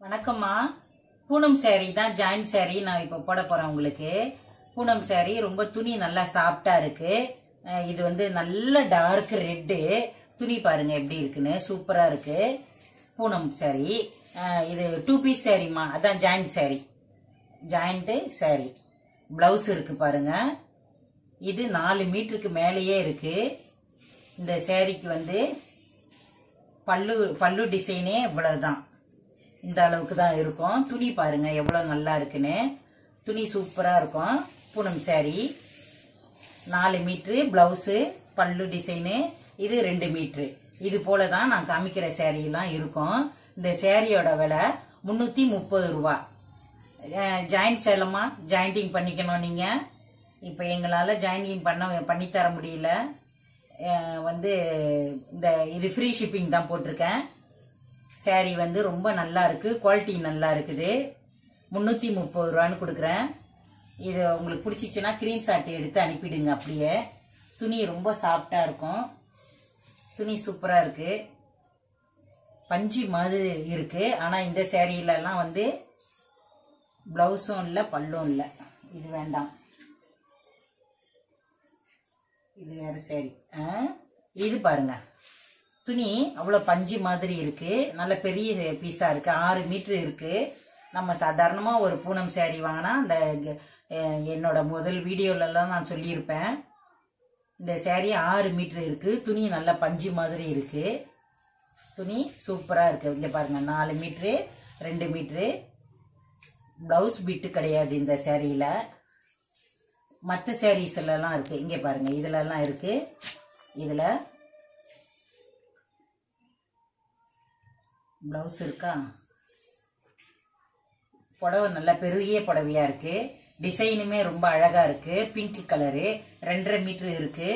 வணக்கம்மா பூனம் saree தான் join saree நான் இப்போ போட போறேன் உங்களுக்கு பூனம் saree ரொம்ப துணி நல்லா சாஃப்டா இருக்கு அஹ் இது வந்து நல்ல டார்க் ரெட்டு துணி பாருங்க எப்படி இருக்குன்னு சூப்பரா இருக்கு பூனம் saree அஹ் இது டூ பீஸ் சாரிம்மா அதான் join saree joint saree blouse இருக்கு பாருங்க இது நாலு மீட்டருக்கு மேலேயே இருக்கு இந்த சேரீக்கு வந்து பல்லு பல்லு டிசைனே இவ்வளவுதான் இந்த அளவுக்கு தான் இருக்கும் துணி பாருங்க எவ்வளவு நல்லா இருக்குன்னு துணி சூப்பரா இருக்கும் பூனம் saree நாலு மீட்ரு பிளவுஸு பல்லு டிசைனு இது ரெண்டு மீட்ரு இது போல தான் நான் காமிக்கிற saree எல்லாம் இருக்கும் இந்த சேரீயோட விலை முந்நூற்றி முப்பது ரூபா ஜாயிண்ட் சேலமா ஜாயிண்டிங் பண்ணிக்கணும் நீங்கள் இப்போ எங்களால் ஜாயிண்டிங் பண்ண பண்ணித்தர முடியல அஹ் வந்து இந்த இது ஃப்ரீ ஷிப்பிங் தான் போட்டிருக்கேன் saree வந்து ரொம்ப நல்லா இருக்கு குவாலிட்டி நல்லா இருக்குது முந்நூற்றி முப்பது ரூபான்னு கொடுக்குறேன் இது உங்களுக்கு பிடிச்சிச்சுன்னா ஸ்க்ரீன்ஷாட் எடுத்து அனுப்பிடுங்க அப்படியே துணி ரொம்ப சாஃப்டாக இருக்கும் துணி சூப்பராக இருக்கு பஞ்சு மாதிரி இருக்கு ஆனால் இந்த சேரீலலாம் வந்து ப்ளவுஸும் இல்லை பல்லும் இல்லை இது வேண்டாம் இது வேற சேரீ ஆ இது பாருங்க துணி அவ்வளோ பஞ்சு மாதிரி இருக்கு நல்ல பெரிய பீஸா இருக்கு ஆறு மீட்டர் இருக்கு நம்ம சாதாரணமாக ஒரு பூனம் saree வாங்கினா அந்த அஹ், என்னோட முதல் வீடியோலலாம் நான் சொல்லியிருப்பேன் இந்த saree ஆறு மீட்டர் இருக்கு துணி நல்ல பஞ்சு மாதிரி இருக்கு துணி சூப்பராக இருக்கு இங்கே பாருங்க நாலு மீட்ரு ரெண்டு மீட்ரு ப்ளவுஸ் பிட்டு கிடையாது இந்த சேரீல மற்ற சாரீஸ்லாம் இருக்கு இங்கே பாருங்க இதுலலாம் இருக்கு இதில் ப்ளவுஸ் இருக்கா புடவை நல்ல பெரிய புடவையா இருக்கு டிசைனுமே ரொம்ப அழகா இருக்கு பிங்க் கலரு ரெண்டரை மீட்டர் இருக்கு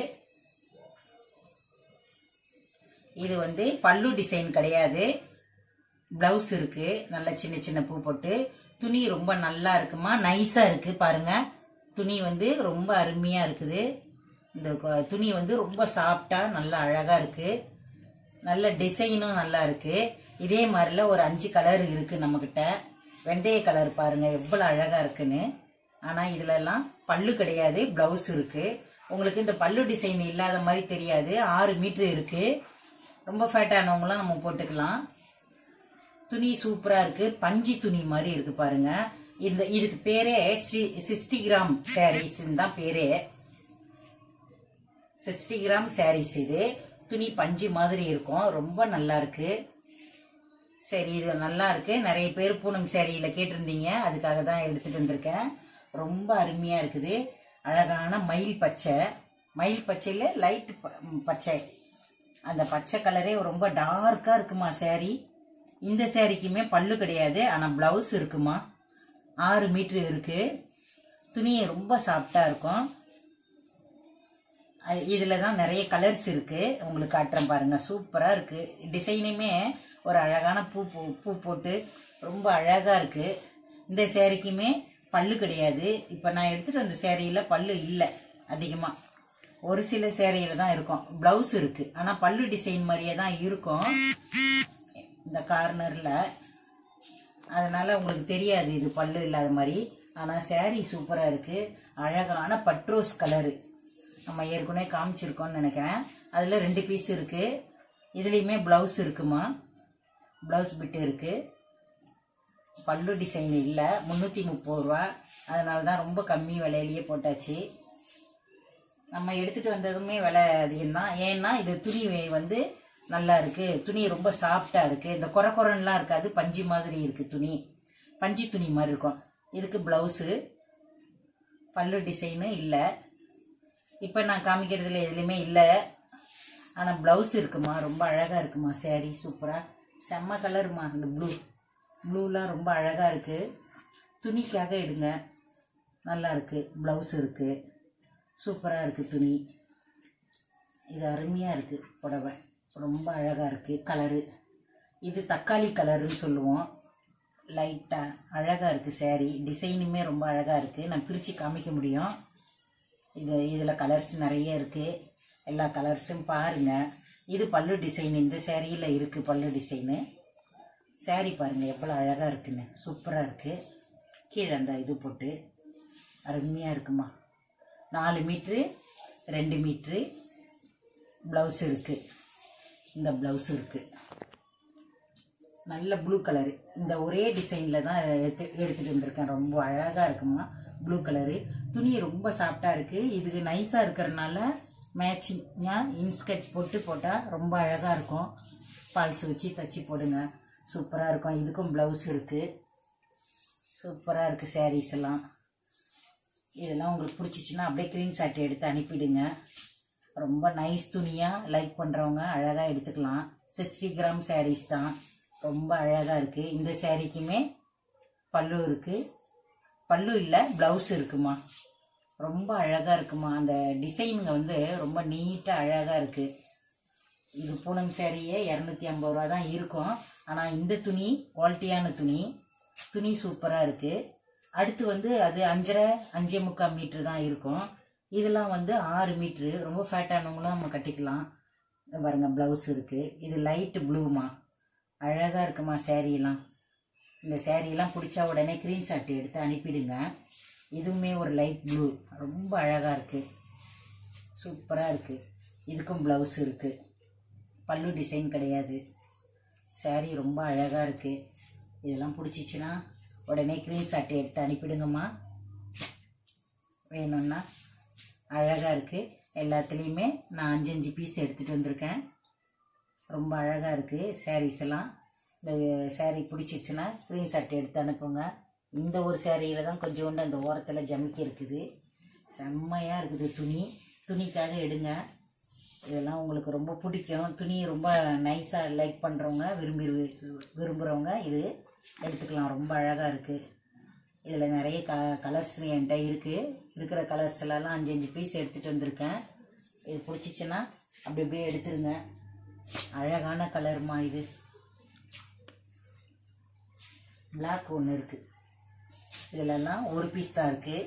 இது வந்து பல்லு டிசைன் கிடையாது பிளவுஸ் இருக்கு நல்ல சின்ன சின்ன பூ போட்டு துணி ரொம்ப நல்லா இருக்குமா நைஸா இருக்கு பாருங்க துணி வந்து ரொம்ப அருமையா இருக்குது இந்த கொ- துணி வந்து ரொம்ப சாஃப்டா நல்லா அழகா இருக்கு நல்ல டிசைனும் நல்லா இருக்கு இதே மாதிரில ஒரு அஞ்சு கலர் இருக்கு நம்மக்கிட்ட வெந்தய கலர் பாருங்க எவ்வளோ அழகா இருக்குன்னு ஆனா இதுல எல்லாம் பல்லு கிடையாது பிளவுஸ் இருக்கு உங்களுக்கு இந்த பல்லு டிசைன் இல்லாத மாதிரி தெரியாது ஆறு மீட்டர் இருக்கு ரொம்ப ஃபேட்டானவங்களாம் நம்ம போட்டுக்கலாம் துணி சூப்பரா இருக்கு பஞ்சு துணி மாதிரி இருக்கு பாருங்க இந்த இதுக்கு பேரே ஸ்ரீ சிக்ஸ்டி கிராம் சாரீஸ் தான் பேரே சிக்ஸ்டி கிராம் சாரீஸ் இது துணி பஞ்சு மாதிரி இருக்கும் ரொம்ப நல்லா இருக்கு சரி இது நல்லா இருக்கு நிறைய பேர் பூனம் சேரீல கேட்டிருந்தீங்க அதுக்காக தான் எடுத்துட்டு வந்திருக்கேன் ரொம்ப அருமையா இருக்குது அழகான மயில் பச்சை மயில் பச்சையில லைட் பச்சை அந்த பச்சை கலரே ரொம்ப டார்க்கா இருக்குமா saree இந்த சேரீக்குமே பல்லு கிடையாது ஆனா பிளவுஸ் இருக்குமா ஆறு மீட்ரு இருக்கு துணி ரொம்ப சாஃப்டா இருக்கும் அது- இதுல தான் நிறைய கலர்ஸ் இருக்கு உங்களுக்கு காட்டுறேன் பாருங்க சூப்பரா இருக்கு டிசைனுமே ஒரு அழகான பூ பூ பூ போட்டு ரொம்ப அழகா இருக்கு இந்த சேரீக்குமே பல்லு கிடையாது இப்போ நான் எடுத்துட்டு வந்த சேரீல பல்லு இல்லை அதிகமா ஒரு சில சேரீல தான் இருக்கும் பிளவுஸ் இருக்கு ஆனா பல்லு டிசைன் மாதிரியே தான் இருக்கும் இந்த கார்னர்ல அதனால உங்களுக்கு தெரியாது இது பல்லு இல்லாத மாதிரி ஆனால் saree சூப்பராக இருக்கு அழகான பட்ரோஸ் கலரு நம்ம ஏற்கனவே காமிச்சிருக்கோம்னு நினைக்கிறேன் அதில் ரெண்டு பீஸ் இருக்கு இதுலேயுமே ப்ளவுஸ் இருக்குமா ப்ளவுஸ் பிட்டு இருக்கு பல்லு டிசைன் இல்லை முந்நூற்றி முப்பது ரூபா அதனால தான் ரொம்ப கம்மி விலையிலேயே போட்டாச்சு நம்ம எடுத்துட்டு வந்ததுமே விலை அதிகம்தான் ஏன்னா இது துணி வந்து நல்லா இருக்கு துணி ரொம்ப சாஃப்டா இருக்கு இந்த குறை குறைலாம் இருக்காது பஞ்சு மாதிரி இருக்கு துணி பஞ்சு துணி மாதிரி இருக்கும் இதுக்கு பிளவுஸு பல்லு டிசைனு இல்லை இப்போ நான் காமிக்கிறதுல எதுலையுமே இல்லை ஆனால் ப்ளவுஸ் இருக்குமா ரொம்ப அழகாக இருக்குமா saree சூப்பராக செம்ம கலருமா இந்த ப்ளூ ப்ளூலாம் ரொம்ப அழகாக இருக்குது துணிக்காக எடுங்க நல்லா இருக்கு ப்ளவுஸ் இருக்குது சூப்பராக இருக்குது துணி இது அருமையாக இருக்குது புடவை ரொம்ப அழகாக இருக்குது கலரு இது தக்காளி கலருன்னு சொல்லுவோம் லைட்டாக அழகாக இருக்குது saree டிசைனுமே ரொம்ப அழகாக இருக்குது நான் பிரித்து காமிக்க முடியும் இது இதில் கலர்ஸ் நிறைய இருக்குது எல்லா கலர்ஸும் பாருங்கள் இது பல்லு டிசைன் இந்த சேரீயில் இருக்குது பல்லு டிசைனு saree பாருங்கள் எவ்வளோ அழகாக இருக்குன்னு சூப்பராக இருக்குது கீழே அந்த இது போட்டு அருமையாக இருக்குமா நாலு மீட்ரு ரெண்டு மீட்ரு ப்ளவுஸ் இருக்குது இந்த ப்ளவுஸ் இருக்குது நல்ல ப்ளூ கலரு இந்த ஒரே டிசைனில் தான் எடுத்து எடுத்துகிட்டு வந்திருக்கேன் ரொம்ப அழகாக இருக்குமா ப்ளூ கலரு துணி ரொம்ப சாஃப்டாக இருக்குது இதுக்கு நைஸாக இருக்கிறனால மேட்சிங்காக இன்ஸ்கர்ட் போட்டு போட்டால் ரொம்ப அழகாக இருக்கும் ஃபால்ஸ் வச்சு தச்சு போடுங்க சூப்பராக இருக்கும் இதுக்கும் ப்ளவுஸ் இருக்குது சூப்பராக இருக்குது sarees எல்லாம் இதெல்லாம் உங்களுக்கு பிடிச்சிச்சின்னா அப்படியே க்ரீன்ஷாட் எடுத்து அனுப்பிடுங்க ரொம்ப நைஸ் துணியாக லைக் பண்ணுறவங்க அழகாக எடுத்துக்கலாம் சிக்ஸ்டி கிராம் sarees தான் ரொம்ப அழகாக இருக்குது இந்த சாரீக்குமே பல்லு இருக்குது பல்லு இல்லை ப்ளவுஸ் இருக்குமா ரொம்ப அழகாக இருக்குமா அந்த டிசைனுங்க வந்து ரொம்ப நீட்டாக அழகாக இருக்குது இது பூனம் சேரீயே இரநூத்தி ஐம்பது ரூபா தான் இருக்கும் ஆனால் இந்த துணி குவாலிட்டியான துணி துணி சூப்பராக இருக்குது அடுத்து வந்து அது அஞ்சரை அஞ்சே முக்கால் மீட்ரு தான் இருக்கும் இதெல்லாம் வந்து ஆறு மீட்ரு ரொம்ப ஃபேட்டானவங்களும் நம்ம கட்டிக்கலாம் இந்த பாருங்க ப்ளவுஸ் இருக்குது இது லைட்டு ப்ளூமா அழகாக இருக்குமா சேரீலாம் இந்த சேரீலாம் பிடிச்சா உடனே க்ரீன்ஷாட் எடுத்து அனுப்பிடுங்க இதுவுமே ஒரு லைட் ப்ளூ ரொம்ப அழகாக இருக்குது சூப்பராக இருக்குது இதுக்கும் ப்ளவுஸ் இருக்குது பல்லு டிசைன் கிடையாது saree ரொம்ப அழகாக இருக்குது இதெல்லாம் பிடிச்சிச்சின்னா உடனே க்ரீன்ஷாட் எடுத்து அனுப்பிடுங்கம்மா வேணும்னா அழகாக இருக்குது எல்லாத்துலேயுமே நான் அஞ்சு அஞ்சு பீஸ் எடுத்துகிட்டு வந்திருக்கேன் ரொம்ப அழகாக இருக்குது sarees எல்லாம் இந்த saree பிடிச்சிச்சுன்னா ஸ்க்ரீன்ஷாட் எடுத்து அனுப்புங்க இந்த ஒரு சேரீயில் தான் கொஞ்சோண்டு அந்த ஓரத்தில் ஜமுக்கி இருக்குது செம்மையாக இருக்குது துணி துணிக்காக எடுங்க இதெல்லாம் உங்களுக்கு ரொம்ப பிடிக்கும் துணி ரொம்ப நைஸாக லைக் பண்ணுறவங்க விரும்பி விரும்புகிறவங்க இது எடுத்துக்கலாம் ரொம்ப அழகாக இருக்குது இதில் நிறைய க கலர்ஸ் என்கிட்ட இருக்குது இருக்கிற கலர்ஸ் எல்லாம் அஞ்சு அஞ்சு பீஸ் எடுத்துகிட்டு வந்திருக்கேன் இது பிடிச்சிச்சின்னா அப்படி அப்படியே எடுத்துருங்க அழகான கலருமா இது பிளாக் ஒன்று இருக்குது இதிலெல்லாம் ஒரு பீஸ் தான் இருக்குது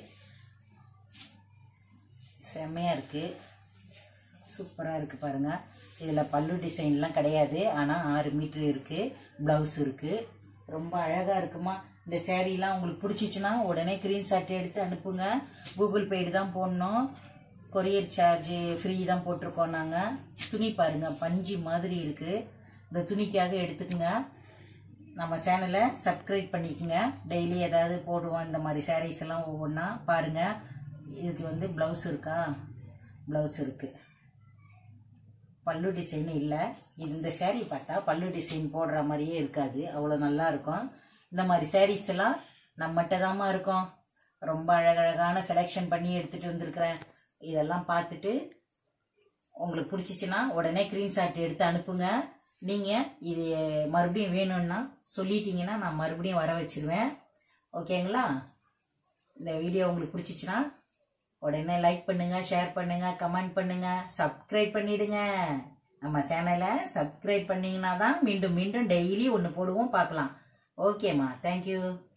செம்மையாக இருக்குது சூப்பராக இருக்குது பாருங்கள் இதில் பல்லு டிசைன்லாம் கிடையாது ஆனால் ஆறு மீட்ரு இருக்குது ப்ளவுஸ் இருக்குது ரொம்ப அழகாக இருக்குமா இந்த சேரீலாம் உங்களுக்கு பிடிச்சிச்சின்னா உடனே க்ரீன்ஷாட் எடுத்து அனுப்புங்க கூகுள் பேடு தான் போடணும் கொரியர் சார்ஜ் ஃப்ரீ தான் போட்டிருக்கோம் நாங்கள் துணி பாருங்கள் பஞ்சு மாதிரி இருக்குது இந்த துணிக்காக எடுத்துக்கங்க நம்ம சேனலை சப்ஸ்கிரைப் பண்ணிக்கோங்க டெய்லி ஏதாவது போடுவோம் இந்த மாதிரி சாரீஸ் எல்லாம் ஒவ்வொன்றா பாருங்கள் இதுக்கு வந்து ப்ளவுஸ் இருக்கா ப்ளவுஸ் இருக்குது பல்லு டிசைன் இல்லை இந்த saree பார்த்தா பல்லு டிசைன் போடுற மாதிரியே இருக்காது அவ்வளோ நல்லா இருக்கும் இந்த மாதிரி sarees எல்லாம் நம்மகிட்ட தாம்மா இருக்கும் ரொம்ப அழகழகான செலெக்ஷன் பண்ணி எடுத்துகிட்டு வந்திருக்கிறேன் இதெல்லாம் பார்த்துட்டு உங்களுக்கு பிடிச்சிச்சின்னா உடனே க்ரீன்ஷாட் எடுத்து அனுப்புங்க நீங்கள் இது மறுபடியும் வேணும்னா சொல்லிட்டீங்கன்னா நான் மறுபடியும் வர வச்சிருவேன் ஓகேங்களா இந்த வீடியோ உங்களுக்கு பிடிச்சிச்சின்னா உடனே லைக் பண்ணுங்க ஷேர் பண்ணுங்க கமெண்ட் பண்ணுங்க சப்ஸ்கிரைப் பண்ணிடுங்க நம்ம சேனலை சப்ஸ்கிரைப் பண்ணீங்கன்னா தான் மீண்டும் மீண்டும் டெய்லி ஒன்று போடுவோம் பார்க்கலாம் ஓகேம்மா தேங்க்யூ